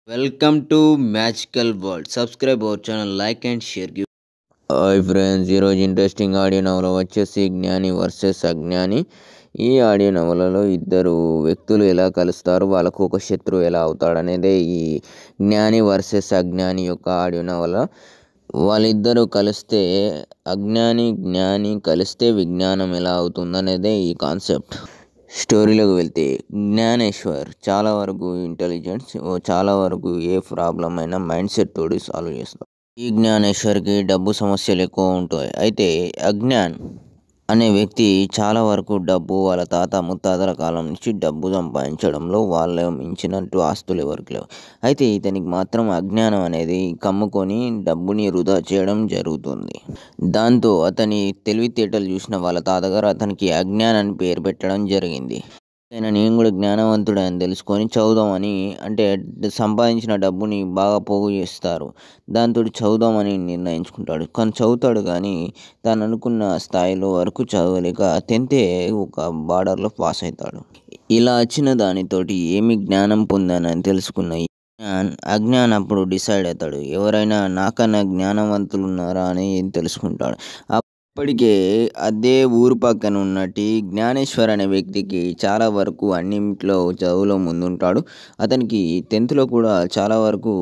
welcome to magical world subscribe our channel like and share give hi friends ఈరోజు interesting audio నవల వచ్చేసి జ్ఞాని versus అజ్ఞాని ఈ ఆడియో నవలలో ఇద్దరు వ్యక్తులు ఎలా కలుస్తారు వాళ్ళకు ఒక శత్రువు ఎలా అవుతాడనేదే ఈ జ్ఞాని వర్సెస్ అజ్ఞాని యొక్క ఆడియో నవల వాళ్ళిద్దరూ కలిస్తే అజ్ఞాని జ్ఞాని కలిస్తే విజ్ఞానం ఎలా అవుతుందనేదే ఈ కాన్సెప్ట్ స్టోరీలోకి వెళ్తే జ్ఞానేశ్వర్ చాలా వరకు ఇంటెలిజెన్స్ చాలా వరకు ఏ ప్రాబ్లం అయినా మైండ్ సెట్ తోటి సాల్వ్ చేస్తాడు ఈ జ్ఞానేశ్వర్కి డబ్బు సమస్యలు ఎక్కువ ఉంటాయి అయితే అజ్ఞాన్ అనే వ్యక్తి చాలా వరకు డబ్బు వాళ్ళ తాత ముత్తాతల కాలం నుంచి డబ్బు సంపాదించడంలో వాళ్ళ మించినట్టు ఆస్తులు ఎవరికి లేవు అయితే ఇతనికి మాత్రం అజ్ఞానం అనేది కమ్ముకొని డబ్బుని వృధా చేయడం జరుగుతుంది దాంతో అతని తెలివితేటలు చూసిన వాళ్ళ తాతగారు అతనికి అజ్ఞాన్ అని పేరు పెట్టడం జరిగింది అయినా నేను కూడా జ్ఞానవంతుడు అని తెలుసుకొని చదువుదామని అంటే సంపాదించిన డబ్బుని బాగా పోగు చేస్తారు దాంతో చదువుదామని నిర్ణయించుకుంటాడు కానీ చదువుతాడు కానీ తాను అనుకున్న స్థాయిలో వరకు చదవలేక టెన్తే ఒక బార్డర్లో పాస్ అవుతాడు ఇలా వచ్చిన దానితోటి ఏమి జ్ఞానం పొందానని తెలుసుకున్న ఈ జ్ఞాన్ అజ్ఞాన్ అప్పుడు డిసైడ్ అవుతాడు ఎవరైనా నాకన్నా జ్ఞానవంతులు ఉన్నారా అని తెలుసుకుంటాడు అప్పటికే అదే ఊరు పక్కన ఉన్నటి జ్ఞానేశ్వర్ అనే వ్యక్తికి చాలా వరకు అన్నింటిలో చదువులో ముందుంటాడు అతనికి టెన్త్లో కూడా చాలా వరకు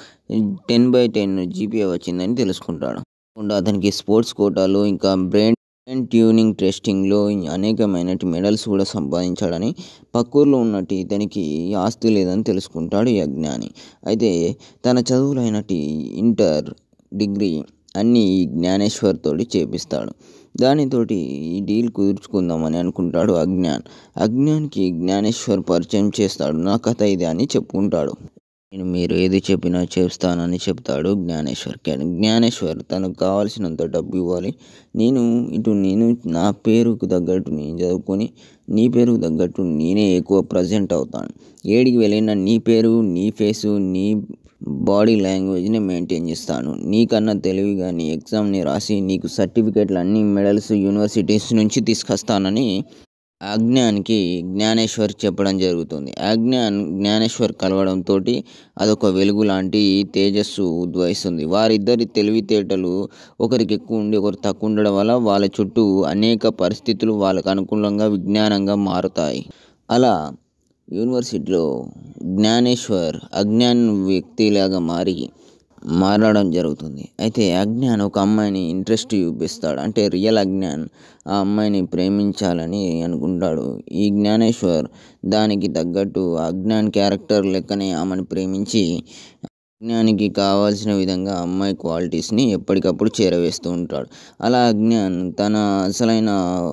టెన్ బై టెన్ జీపీఏ వచ్చిందని తెలుసుకుంటాడు అతనికి స్పోర్ట్స్ కోటాలో ఇంకా బ్రెయిన్ ట్యూనింగ్ టెస్టింగ్లో అనేకమైన మెడల్స్ కూడా సంపాదించాడని పక్కూర్లో ఉన్నట్టు ఇతనికి ఆస్తి లేదని తెలుసుకుంటాడు ఈ అజ్ఞాని అయితే తన చదువులైనటి ఇంటర్ డిగ్రీ అన్నీ ఈ జ్ఞానేశ్వర్ తోటి చేపిస్తాడు దానితోటి ఈ డీల్ కుదుర్చుకుందామని అనుకుంటాడు అజ్ఞాన్ అజ్ఞాన్కి జ్ఞానేశ్వర్ పరిచయం చేస్తాడు నా కథ ఇది అని చెప్పుకుంటాడు నేను మీరు ఏది చెప్పినా చేస్తానని చెప్తాడు జ్ఞానేశ్వర్ జ్ఞానేశ్వర్ తనకు కావాల్సినంత డబ్బు ఇవ్వాలి నేను ఇటు నేను నా పేరుకు తగ్గట్టు నేను చదువుకొని నీ పేరుకు తగ్గట్టు నేనే ఎక్కువ ప్రజెంట్ అవుతాను ఏడికి వెళ్ళినా నీ పేరు నీ ఫేసు నీ బాడీ లాంగ్వేజ్ని మెయింటైన్ చేస్తాను నీకన్నా తెలివిగా నీ ఎగ్జామ్ని రాసి నీకు సర్టిఫికేట్లు అన్ని మెడల్స్ యూనివర్సిటీస్ నుంచి తీసుకొస్తానని అజ్ఞాన్కి జ్ఞానేశ్వర్ చెప్పడం జరుగుతుంది అజ్ఞాన్ జ్ఞానేశ్వర్ కలవడంతో అదొక వెలుగు లాంటి తేజస్సు ఉద్భవిస్తుంది వారిద్దరి తెలివితేటలు ఒకరికి ఎక్కువ ఉండి ఒకరు తక్కువ ఉండడం వల్ల వాళ్ళ చుట్టూ అనేక పరిస్థితులు వాళ్ళకు అనుకూలంగా విజ్ఞానంగా మారుతాయి అలా యూనివర్సిటీలో జ్ఞానేశ్వర్ అజ్ఞాన్ వ్యక్తిలాగా మారి మారడం జరుగుతుంది అయితే అజ్ఞాన్ ఒక అమ్మాయిని ఇంట్రెస్ట్ చూపిస్తాడు అంటే రియల్ అజ్ఞాన్ ఆ అమ్మాయిని ప్రేమించాలని అనుకుంటాడు ఈ జ్ఞానేశ్వర్ దానికి తగ్గట్టు అజ్ఞాన్ క్యారెక్టర్ లెక్కనే ఆమెను ప్రేమించి అజ్ఞానికి కావాల్సిన విధంగా అమ్మాయి క్వాలిటీస్ని ఎప్పటికప్పుడు చేరవేస్తూ ఉంటాడు అలా అజ్ఞాన్ తన అసలైన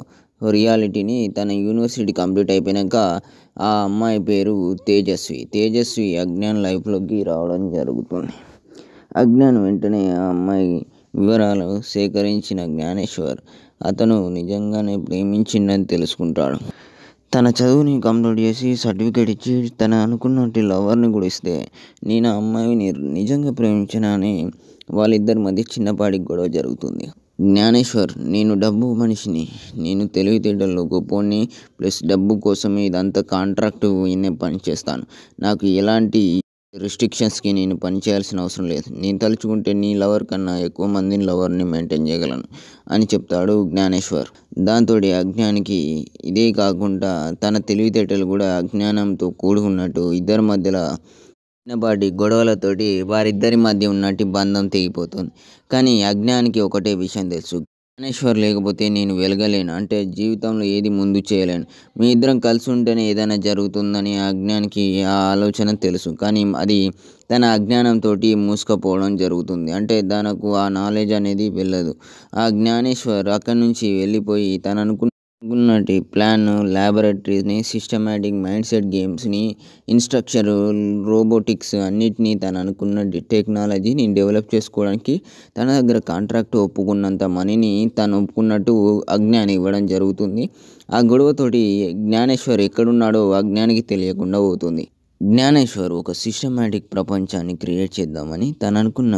రియాలిటీని తన యూనివర్సిటీ కంప్లీట్ అయిపోయాక ఆ అమ్మాయి పేరు తేజస్వి తేజస్వి అజ్ఞాన్ లైఫ్లోకి రావడం జరుగుతుంది అజ్ఞాన్ వెంటనే ఆ అమ్మాయి వివరాలు సేకరించిన జ్ఞానేశ్వర్ అతను నిజంగానే ప్రేమించిందని తెలుసుకుంటాడు తన చదువుని కంప్లీట్ చేసి సర్టిఫికేట్ ఇచ్చి తన అనుకున్నట్టు లవర్ని కూడా ఇస్తే నేను ఆ అమ్మాయిని నిజంగా ప్రేమించినని వాళ్ళిద్దరి మధ్య చిన్నపాటి గొడవ జరుగుతుంది జ్ఞానేశ్వర్ నేను డబ్బు మనిషిని నేను తెలివితేటల్లో గొప్పోని ప్లస్ డబ్బు కోసమే ఇదంతా కాంట్రాక్ట్ వినే పని చేస్తాను నాకు ఎలాంటి రిస్ట్రిక్షన్స్కి నేను పని చేయాల్సిన అవసరం లేదు నేను తలుచుకుంటే నీ లవర్ కన్నా ఎక్కువ మందిని లవర్ని మెయింటైన్ చేయగలను అని చెప్తాడు జ్ఞానేశ్వర్ దాంతో అజ్ఞానికి ఇదే కాకుండా తన తెలివితేటలు కూడా అజ్ఞానంతో కూడుకున్నట్టు ఇద్దరి మధ్యలో చిన్నపాటి గొడవలతోటి వారిద్దరి మధ్య ఉన్నట్టు బంధం తెగిపోతుంది కానీ అజ్ఞానికి ఒకటే విషయం తెలుసు జ్ఞానేశ్వర్ లేకపోతే నేను వెలగలేను అంటే జీవితంలో ఏది ముందు చేయలేను మీ ఇద్దరం కలిసి ఉంటేనే ఏదైనా జరుగుతుందని అజ్ఞానికి ఆ ఆలోచన తెలుసు కానీ అది తన అజ్ఞానంతో మూసుకపోవడం జరుగుతుంది అంటే తనకు ఆ నాలెడ్జ్ అనేది వెళ్ళదు ఆ జ్ఞానేశ్వర్ అక్కడి నుంచి వెళ్ళిపోయి తను అనుకున్న అనుకున్నటి ప్లాన్ ల్యాబొరేటరీని సిస్టమేటిక్ మైండ్ సెట్ గేమ్స్ని ఇన్స్ట్రక్చర్ రోబోటిక్స్ అన్నిటినీ తను అనుకున్న టెక్నాలజీని డెవలప్ చేసుకోవడానికి తన దగ్గర కాంట్రాక్ట్ ఒప్పుకున్నంత మనీని తను ఒప్పుకున్నట్టు అజ్ఞాని ఇవ్వడం జరుగుతుంది ఆ గొడవతోటి జ్ఞానేశ్వర్ ఎక్కడున్నాడో అజ్ఞానికి తెలియకుండా పోతుంది జ్ఞానేశ్వర్ ఒక సిస్టమేటిక్ ప్రపంచాన్ని క్రియేట్ చేద్దామని తను అనుకున్న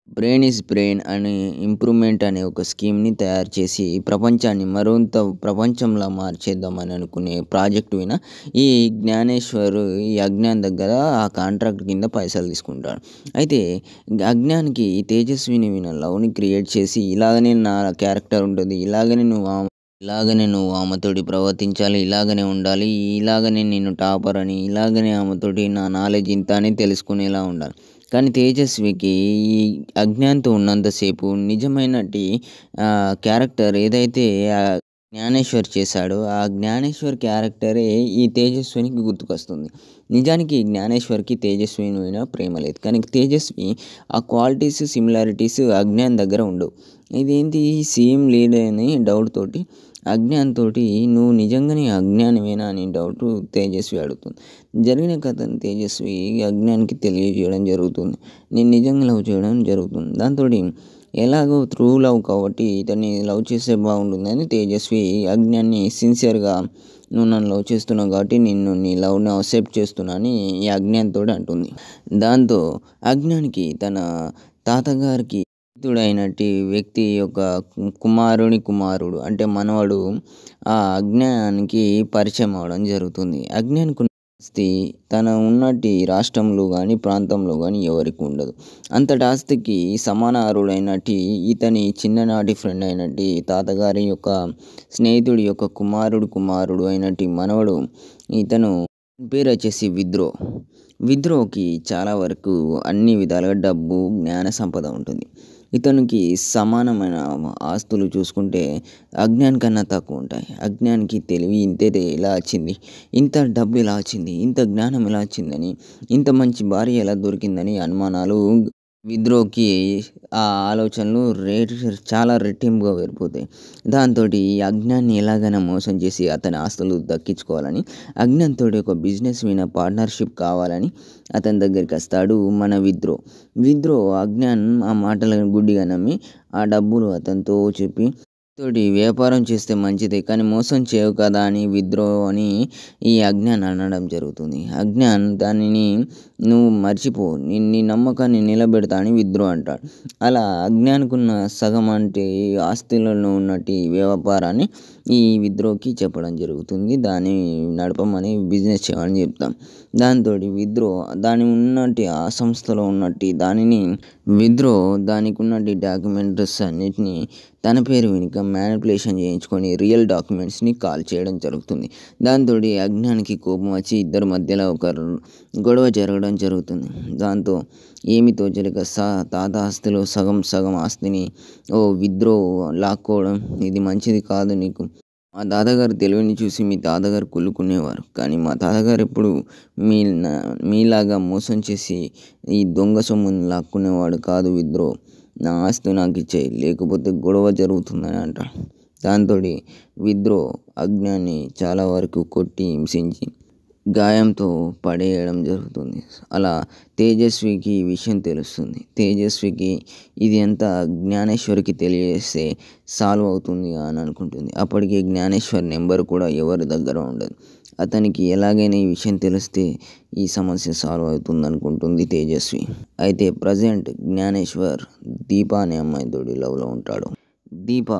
బ్రెయిన్ ఈజ్ బ్రెయిన్ అనే ఇంప్రూవ్మెంట్ అనే ఒక స్కీమ్ని తయారు చేసి ప్రపంచాన్ని మరింత ప్రపంచంలా మార్చేద్దామని అనుకునే ప్రాజెక్ట్ విన ఈ జ్ఞానేశ్వర్ ఈ అజ్ఞాన్ దగ్గర ఆ కాంట్రాక్ట్ కింద పైసలు తీసుకుంటాడు అయితే అజ్ఞానికి తేజస్విని విన లవ్ని క్రియేట్ చేసి ఇలాగనే నా క్యారెక్టర్ ఉంటుంది ఇలాగనే నువ్వు ఆమె ఇలాగనే నువ్వు ఆమెతోటి ప్రవర్తించాలి ఇలాగనే ఉండాలి ఇలాగనే నేను టాపర్ అని ఇలాగనే ఆమెతోటి నా నాలెడ్జ్ ఇంత అని తెలుసుకునేలా ఉండాలి కానీ తేజస్వికి ఈ అజ్ఞాన్తో ఉన్నంతసేపు నిజమైనటి క్యారెక్టర్ ఏదైతే ఆ జ్ఞానేశ్వర్ చేశాడో ఆ జ్ఞానేశ్వర్ క్యారెక్టరే ఈ తేజస్వినికి గుర్తుకొస్తుంది నిజానికి జ్ఞానేశ్వర్కి తేజస్వి మీద ప్రేమ లేదు కానీ తేజస్వి ఆ క్వాలిటీస్ సిమిలారిటీస్ అజ్ఞాన్ దగ్గర ఉండవు ఇదేంటి సేమ్ లేదని డౌట్ తోటి అజ్ఞాన్ తోటి నువ్వు నిజంగానే అజ్ఞానమేనా అని డౌట్ తేజస్వి అడుగుతుంది జరిగిన కథను తేజస్వి అజ్ఞానికి తెలియజేయడం జరుగుతుంది నేను నిజంగా లవ్ చేయడం జరుగుతుంది దాంతో ఎలాగో త్రూ లవ్ కాబట్టి ఇతన్ని లవ్ చేస్తే బాగుంటుందని తేజస్వి అజ్ఞాన్ని సిన్సియర్గా నువ్వు నన్ను లవ్ చేస్తున్నావు కాబట్టి నిన్ను నీ లవ్ని అక్సెప్ట్ చేస్తున్నా అని ఈ అజ్ఞాన్తో అంటుంది దాంతో అజ్ఞానికి తన తాతగారికి అయినటి వ్యక్తి యొక్క కుమారుని కుమారుడు అంటే మనవడు ఆ అజ్ఞానికి పరిచయం అవడం జరుగుతుంది అజ్ఞానికి ఆస్తి తన ఉన్నటి రాష్ట్రంలో కానీ ప్రాంతంలో కానీ ఎవరికి ఉండదు అంతటి ఆస్తికి సమాన అర్హుడైనటి ఇతని చిన్ననాటి ఫ్రెండ్ అయినటి తాతగారి యొక్క స్నేహితుడి యొక్క కుమారుడు కుమారుడు అయినటి మనవడు ఇతను పేరు వచ్చేసి విద్రో విద్రోకి చాలా వరకు అన్ని విధాలుగా డబ్బు జ్ఞాన సంపద ఉంటుంది ఇతనికి సమానమైన ఆస్తులు చూసుకుంటే అజ్ఞాన్ కన్నా తక్కువ ఉంటాయి అజ్ఞానికి తెలివి ఇంతే ఇలా వచ్చింది ఇంత డబ్బు ఎలా వచ్చింది ఇంత జ్ఞానం ఎలా వచ్చిందని ఇంత మంచి భార్య ఎలా దొరికిందని అనుమానాలు విద్రోకి ఆ ఆలోచనలు రేట్ చాలా రెట్టింపుగా వెళ్ళిపోతాయి దాంతో ఈ అజ్ఞాన్ని ఎలాగైనా మోసం చేసి అతని ఆస్తులు దక్కించుకోవాలని అజ్ఞాన్తో ఒక బిజినెస్ మీద పార్ట్నర్షిప్ కావాలని అతని దగ్గరికి వస్తాడు మన విద్రో విద్రో అజ్ఞాన్ ఆ మాటలను గుడ్డిగా నమ్మి ఆ డబ్బులు అతనితో చెప్పి తోటి వ్యాపారం చేస్తే మంచిదే కానీ మోసం చేయవు కదా అని విద్రో అని ఈ అజ్ఞాన్ అనడం జరుగుతుంది అజ్ఞాన్ దానిని నువ్వు మర్చిపో నీ నీ నమ్మకాన్ని నిలబెడతా అని విద్రో అంటాడు అలా అజ్ఞాన్కున్న సగం అంటే ఆస్తులలో ఉన్నటి వ్యాపారాన్ని ఈ విద్రోకి చెప్పడం జరుగుతుంది దాన్ని నడపమని బిజినెస్ చేయమని చెప్తాం దాంతో విద్రో దాని ఉన్నటి ఆ సంస్థలో ఉన్నటి దానిని విద్రో దానికి ఉన్నటి డాక్యుమెంట్స్ అన్నిటిని తన పేరు వెనుక మ్యానిపులేషన్ చేయించుకొని రియల్ డాక్యుమెంట్స్ని కాల్ చేయడం జరుగుతుంది దాంతో అజ్ఞానికి కోపం వచ్చి ఇద్దరి మధ్యలో ఒక గొడవ జరగడం జరుగుతుంది దాంతో ఏమి తోచలేక సా తాత ఆస్తిలో సగం సగం ఆస్తిని ఓ విద్రో లాక్కోవడం ఇది మంచిది కాదు నీకు మా తాతగారు తెలివిని చూసి మీ తాతగారు కుళ్ళుకునేవారు కానీ మా తాతగారు ఎప్పుడు మీ మీలాగా మోసం చేసి ఈ దొంగ సొమ్ముని లాక్కునేవాడు కాదు విద్రో నా ఆస్తి నాకు ఇచ్చేయి లేకపోతే గొడవ జరుగుతుందని అంటాడు దాంతో విద్రో అజ్ఞాన్ని చాలా వరకు కొట్టి హింసించి గాయంతో పడేయడం జరుగుతుంది అలా తేజస్వికి ఈ విషయం తెలుస్తుంది తేజస్వికి ఇది అంతా జ్ఞానేశ్వర్కి తెలియజేస్తే సాల్వ్ అవుతుంది అని అనుకుంటుంది అప్పటికి జ్ఞానేశ్వర్ నెంబర్ కూడా ఎవరి దగ్గర ఉండదు అతనికి ఎలాగైనా ఈ విషయం తెలిస్తే ఈ సమస్య సాల్వ్ అవుతుంది అనుకుంటుంది తేజస్వి అయితే ప్రజెంట్ జ్ఞానేశ్వర్ దీప అనే అమ్మాయితోటి లవ్లో ఉంటాడు Deepa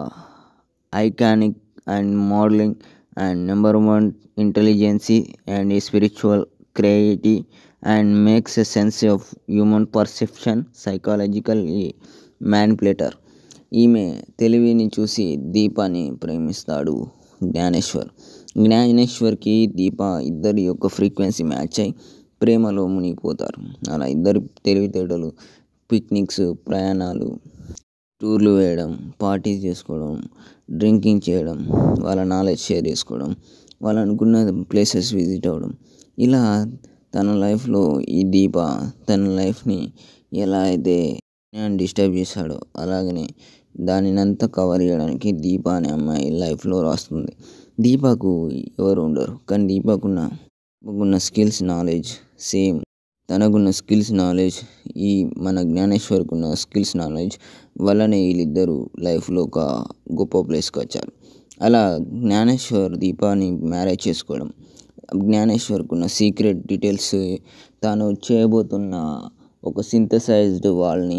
iconic and modelling and number one intelligence and spiritual creative and makes a sense of human perception psychological manipulator ఈమె తెలివిని చూసి దీపాని ప్రేమిస్తాడు జ్ఞానేశ్వర్ జ్ఞానేశ్వర్కి దీప ఇద్దరి యొక్క ఫ్రీక్వెన్సీ మ్యాచ్ అయి ప్రేమలో మునిగిపోతారు అలా ఇద్దరు తెలివితేటలు పిక్నిక్స్ ప్రయాణాలు టూర్లు వేయడం పార్టీస్ చేసుకోవడం డ్రింకింగ్ చేయడం వాళ్ళ నాలెడ్జ్ షేర్ చేసుకోవడం వాళ్ళు అనుకున్న ప్లేసెస్ విజిట్ అవ్వడం ఇలా తన లైఫ్లో ఈ దీప తన లైఫ్ని ఎలా అయితే డిస్టర్బ్ చేశాడో అలాగనే దానినంతా కవర్ చేయడానికి దీప అనే అమ్మాయి లైఫ్లో రాస్తుంది దీపకు ఎవరు ఉండరు కానీ దీపకున్న ఉన్న స్కిల్స్ నాలెడ్జ్ సేమ్ తనకున్న స్కిల్స్ నాలెడ్జ్ ఈ మన జ్ఞానేశ్వర్కి ఉన్న స్కిల్స్ నాలెడ్జ్ వల్లనే వీళ్ళిద్దరూ లైఫ్లో ఒక గొప్ప ప్లేస్కి వచ్చారు అలా జ్ఞానేశ్వర్ దీపాని మ్యారేజ్ చేసుకోవడం జ్ఞానేశ్వర్కి ఉన్న సీక్రెట్ డీటెయిల్స్ తాను చేయబోతున్న ఒక సింథసైజ్డ్ వాళ్ళని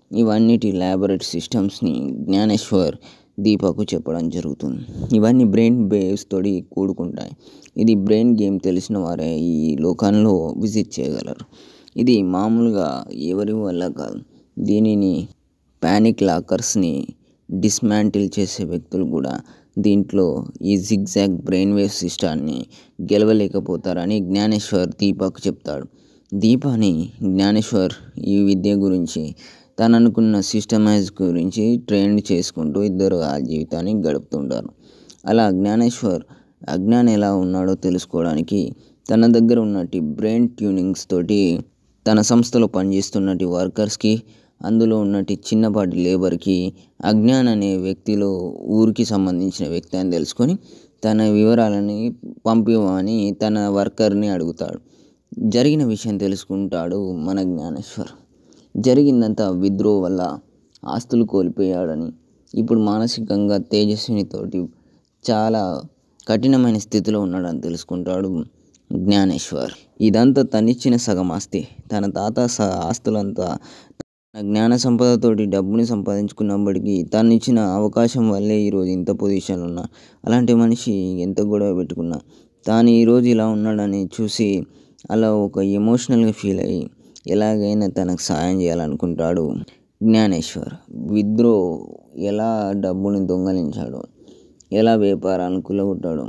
ఇవన్నిటి ల్యాబొరేటరీ సిస్టమ్స్ని జ్ఞానేశ్వర్ దీపకు చెప్పడం జరుగుతుంది ఇవన్నీ బ్రెయిన్ బేస్ తోటి కూడుకుంటాయి ఇది బ్రెయిన్ గేమ్ తెలిసిన వారే ఈ లోకంలో విజిట్ చేయగలరు ఇది మామూలుగా ఎవరి వల్ల కాదు దీనిని ప్యానిక్ లాకర్స్ని డిస్మాంటిల్ చేసే వ్యక్తులు కూడా దీంట్లో ఈ జిగ్జాగ్ బ్రెయిన్ వేవ్ సిస్టాన్ని గెలవలేకపోతారని జ్ఞానేశ్వర్ దీపక్ చెప్తాడు దీపాని జ్ఞానేశ్వర్ ఈ విద్య గురించి తను అనుకున్న సిస్టమైజ్ గురించి ట్రైన్ చేసుకుంటూ ఇద్దరు ఆ జీవితాన్ని గడుపుతుంటారు అలా జ్ఞానేశ్వర్ అజ్ఞాన్ ఎలా ఉన్నాడో తెలుసుకోవడానికి తన దగ్గర ఉన్నటి బ్రెయిన్ ట్యూనింగ్స్ తోటి తన సంస్థలో పనిచేస్తున్నటి వర్కర్స్కి అందులో ఉన్నటి చిన్నపాటి లేబర్కి అజ్ఞాన్ అనే వ్యక్తిలో ఊరికి సంబంధించిన వ్యక్తి అని తెలుసుకొని తన వివరాలని పంపివని తన వర్కర్ని అడుగుతాడు జరిగిన విషయం తెలుసుకుంటాడు మన జ్ఞానేశ్వర్ జరిగిందంతా విద్రో వల్ల ఆస్తులు కోల్పోయాడని ఇప్పుడు మానసికంగా తేజస్వినితోటి చాలా కఠినమైన స్థితిలో ఉన్నాడని తెలుసుకుంటాడు జ్ఞానేశ్వర్ ఇదంతా తనిచ్చిన సగం ఆస్తి తన తాత స ఆస్తులంతా తన జ్ఞాన సంపదతోటి డబ్బుని సంపాదించుకున్నప్పటికీ తను ఇచ్చిన అవకాశం వల్లే ఈరోజు ఇంత పొజిషన్ ఉన్నా అలాంటి మనిషి ఎంత గొడవ పెట్టుకున్నా తాను ఈరోజు ఇలా ఉన్నాడని చూసి అలా ఒక ఎమోషనల్గా ఫీల్ అయ్యి ఎలాగైనా తనకు సాయం చేయాలనుకుంటాడు జ్ఞానేశ్వర్ విద్రో ఎలా డబ్బుని దొంగలించాడో ఎలా వ్యాపారాలను కులగొట్టాడో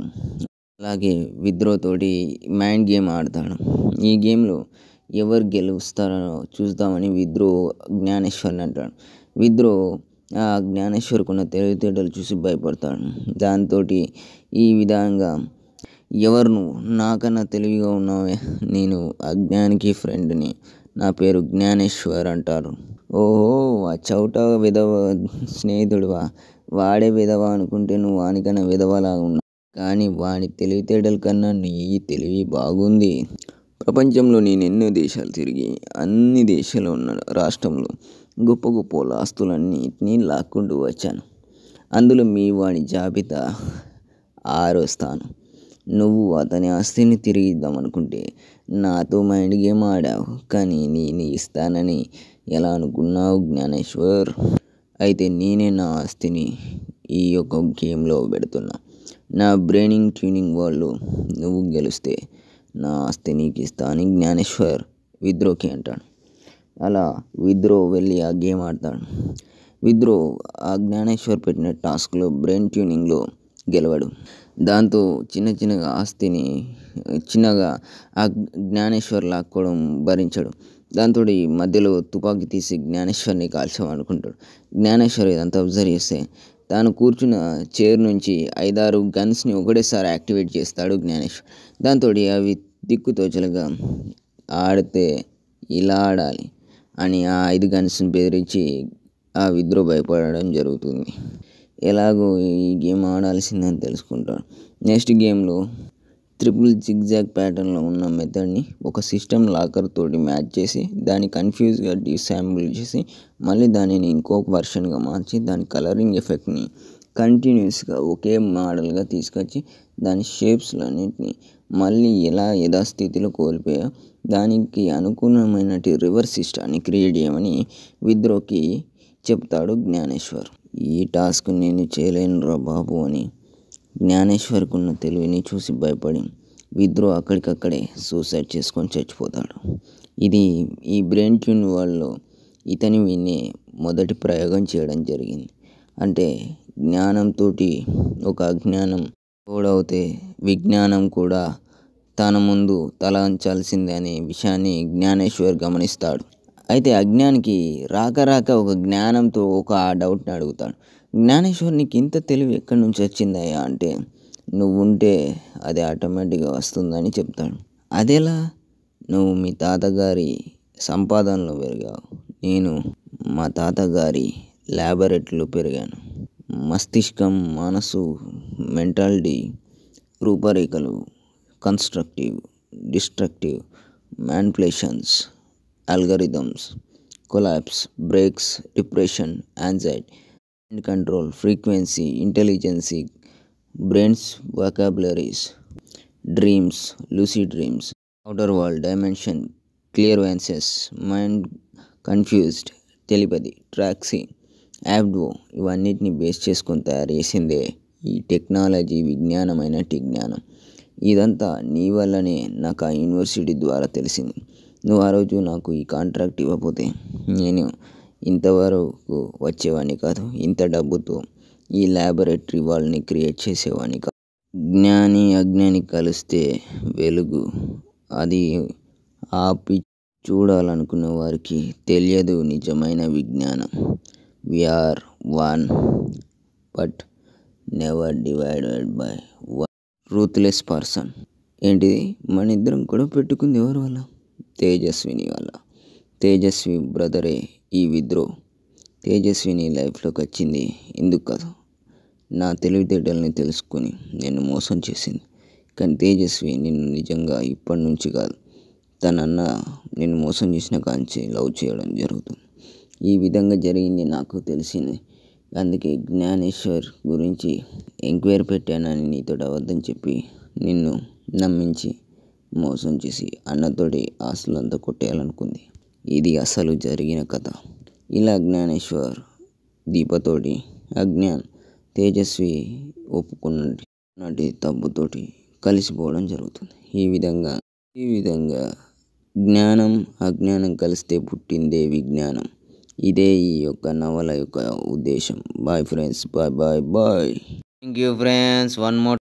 అలాగే విద్రోతోటి మైండ్ గేమ్ ఆడతాడు ఈ గేమ్లో ఎవరు గెలుస్తారో చూద్దామని విద్రో జ్ఞానేశ్వర్ని అంటాడు విద్రో ఆ జ్ఞానేశ్వర్కు ఉన్న తెలివితేటలు చూసి భయపడతాడు దాంతో ఈ విధంగా ఎవరు నువ్వు నాకన్నా తెలివిగా ఉన్నావే నేను అజ్ఞానికి ఫ్రెండ్ని నా పేరు జ్ఞానేశ్వర్ అంటారు ఓహో ఆ చౌట విధవ స్నేహితుడివా వాడే విధవ అనుకుంటే నువ్వు వానికన్నా విధవలాగా ఉన్నావు కానీ వాని తెలివితేటల కన్నా నీ తెలివి బాగుంది ప్రపంచంలో నేను ఎన్నో దేశాలు తిరిగి అన్ని దేశాలు ఉన్న రాష్ట్రంలో గొప్ప గొప్ప ఆస్తులన్నిటినీ లాక్కుంటూ వచ్చాను అందులో మీ వాడి జాబితా ఆరో స్థానం నువ్వు అతని ఆస్తిని తిరిగి ఇద్దామనుకుంటే నాతో మైండ్ గేమ్ ఆడావు కానీ నేను ఇస్తానని ఎలా అనుకున్నావు జ్ఞానేశ్వర్ అయితే నేనే నా ఆస్తిని ఈ యొక్క గేమ్లో పెడుతున్నా నా బ్రెయినింగ్ ట్యూనింగ్ వాళ్ళు నువ్వు గెలిస్తే నా ఆస్తి నీకు ఇస్తా అని జ్ఞానేశ్వర్ విద్రోకి అంటాడు అలా విద్రో వెళ్ళి ఆ గేమ్ ఆడతాడు విద్రో ఆ జ్ఞానేశ్వర్ పెట్టిన టాస్క్లో బ్రెయిన్ ట్యూనింగ్లో గెలవడు దాంతో చిన్న చిన్నగా ఆస్తిని చిన్నగా ఆ జ్ఞానేశ్వర్ లాక్కోవడం భరించడు దాంతో మధ్యలో తుపాకీ తీసి జ్ఞానేశ్వర్ని కాల్చామనుకుంటాడు జ్ఞానేశ్వర్ ఇదంతా అబ్జర్వ్ చేస్తే తాను కూర్చున్న చైర్ నుంచి ఐదారు గన్స్ని ఒకటేసారి యాక్టివేట్ చేస్తాడు జ్ఞానేశ్వర్ దాంతో అవి దిక్కుతోచలుగా ఆడితే ఇలా ఆడాలి అని ఆ ఐదు గన్స్ని బెదిరించి ఆ విద్రో భయపడడం జరుగుతుంది ఎలాగో ఈ గేమ్ ఆడాల్సిందని తెలుసుకుంటాడు నెక్స్ట్ గేమ్లో ట్రిపుల్ జిగ్జాగ్ ప్యాటర్న్లో ఉన్న మెథడ్ని ఒక సిస్టమ్ లాకర్ తోటి మ్యాచ్ చేసి దాన్ని కన్ఫ్యూజ్గా డిసాంబుల్ చేసి మళ్ళీ దానిని ఇంకొక వర్షన్గా మార్చి దాని కలరింగ్ ఎఫెక్ట్ని కంటిన్యూస్గా ఒకే మోడల్గా తీసుకొచ్చి దాని షేప్స్లన్నింటినీ మళ్ళీ ఎలా యథాస్థితిలో కోల్పోయా దానికి అనుగుణమైనటి రివర్స్ సిస్టాన్ని క్రియేట్ చేయమని విద్రోకి చెప్తాడు జ్ఞానేశ్వర్ ఈ టాస్క్ నేను చేయలేనురా బాబు అని జ్ఞానేశ్వర్కు ఉన్న తెలివిని చూసి భయపడి విద్రో అక్కడికక్కడే సూసైడ్ చేసుకొని చచ్చిపోతాడు ఇది ఈ బ్రెయిన్ ట్యూన్ వాళ్ళు ఇతని వినే మొదటి ప్రయోగం చేయడం జరిగింది అంటే జ్ఞానంతో ఒక అజ్ఞానం తోడవుతే విజ్ఞానం కూడా తన ముందు తల అంచాల్సిందే అనే విషయాన్ని జ్ఞానేశ్వర్ గమనిస్తాడు అయితే అజ్ఞానికి రాక రాక ఒక జ్ఞానంతో ఒక డౌట్ని అడుగుతాడు జ్ఞానేశ్వర్ నీకు ఇంత తెలివి ఎక్కడి నుంచి వచ్చిందయ్యా అంటే నువ్వు ఉంటే అది ఆటోమేటిక్గా వస్తుందని చెప్తాడు అదెలా నువ్వు మీ తాతగారి సంపాదనలో పెరిగావు నేను మా తాతగారి ల్యాబొరేటరీలో పెరిగాను మస్తిష్కం మనసు మెంటాలిటీ రూపరేఖలు constructive destructive manipulations algorithms, collapse, breaks, depression, anxiety, mind control, frequency, intelligence, brains, vocabularies, dreams, lucid dreams, outer world dimension, clairvoyances, mind confused, telepathy ట్రాక్సీ యాప్డో ఇవన్నిటిని బేస్ చేసుకొని తయారు చేసిందే ఈ టెక్నాలజీ విజ్ఞానమైన జ్ఞానం ఇదంతా నీ వల్లనే నాకు ఆ యూనివర్సిటీ ద్వారా తెలిసింది నువ్వు ఆ రోజు నాకు ఈ కాంట్రాక్ట్ ఇవ్వకపోతే నేను ఇంతవరకు వచ్చేవాడిని కాదు ఇంత డబ్బుతో ఈ ల్యాబొరేటరీ వాళ్ళని క్రియేట్ చేసేవాడిని కాదు జ్ఞాని అజ్ఞాని కలిస్తే వెలుగు అది ఆపి చూడాలనుకున్న వారికి తెలియదు నిజమైన విజ్ఞానం we are one but never divided by one ruthless person ఏంటిది మన ఇద్దరం కూడా పెట్టుకుంది ఎవరి వల్ల తేజస్విని వల్ల తేజస్వి బ్రదరే ఈ విద్రో తేజస్విని లైఫ్లోకి వచ్చింది ఎందుకు కాదు నా తెలివితేటల్ని తెలుసుకొని నేను మోసం చేసింది కానీ తేజస్వి నిన్ను నిజంగా ఇప్పటి నుంచి కాదు తన అన్న నేను మోసం చేసిన కాంచి లవ్ చేయడం జరుగుతుంది ఈ విధంగా జరిగింది నాకు తెలిసింది అందుకే జ్ఞానేశ్వర్ గురించి ఎంక్వైరీ పెట్టానని నీతో అబద్ధం చెప్పి నిన్ను నమ్మించి మోసం చేసి అన్నతోటి ఆస్తులంతా కొట్టేయాలనుకుంది ఇది అసలు జరిగిన కథ ఇలా జ్ఞానేశ్వర్ దీపతోటి అజ్ఞాన్ తేజస్వి ఒప్పుకున్నటి నాటి తప్పుతోటి కలిసిపోవడం జరుగుతుంది ఈ విధంగా ఈ విధంగా జ్ఞానం అజ్ఞానం కలిస్తే పుట్టిందే విజ్ఞానం ఇదే ఈ యొక్క నవల యొక్క ఉద్దేశం bye friends bye bye bye thank you friends one more